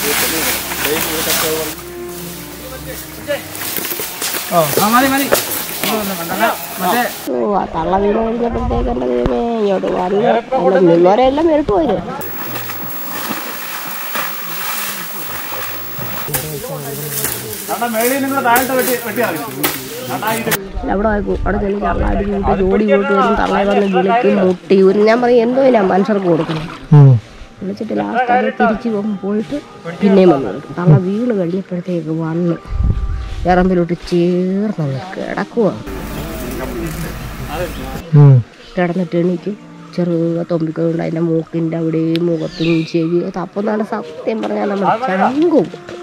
ഓ ആ തള്ള വീണ് കഴിഞ്ഞപ്പോഴത്തേക്ക് എൻ്റെ ദൈവമേ ഇങ്ങോട്ട് വന്ന് അതിൻ്റെ നിന്നോരെല്ലാം വെറുപ്പ് പോയത് അവിടെ ആയിപ്പോ അവിടെ ചെന്ന് തള്ള അടി കൂട്ടി ജോഡി കൂട്ടി വരും തള്ള വന്ന് വിളിക്കും മുട്ടി ഒരു ഞാൻ പറയും എന്തോ ഞാൻ മനുഷ്യർക്ക് കൊടുക്കുന്നത് വിളിച്ചിട്ട് ലാസ്റ്റ് അത് തിരിച്ച് പോകും പോയിട്ട് പിന്നെയും വന്നു വിളിക്കും. തള്ള വീണ് കഴിഞ്ഞപ്പോഴത്തേക്ക് വന്ന് ഇറമ്പിലോട്ട് ചേർന്ന് കിടക്കുക കിടന്നിട്ട് എണീക്കും ചെറുക തൊമ്പിക്കൊണ്ട് അതിൻ്റെ മൂക്കിൻ്റെ അവിടെയും മുഖത്തും ചെവി തപ്പുന്നാണ് സത്യം പറഞ്ഞാൽ നമ്മൾ ചങ്കും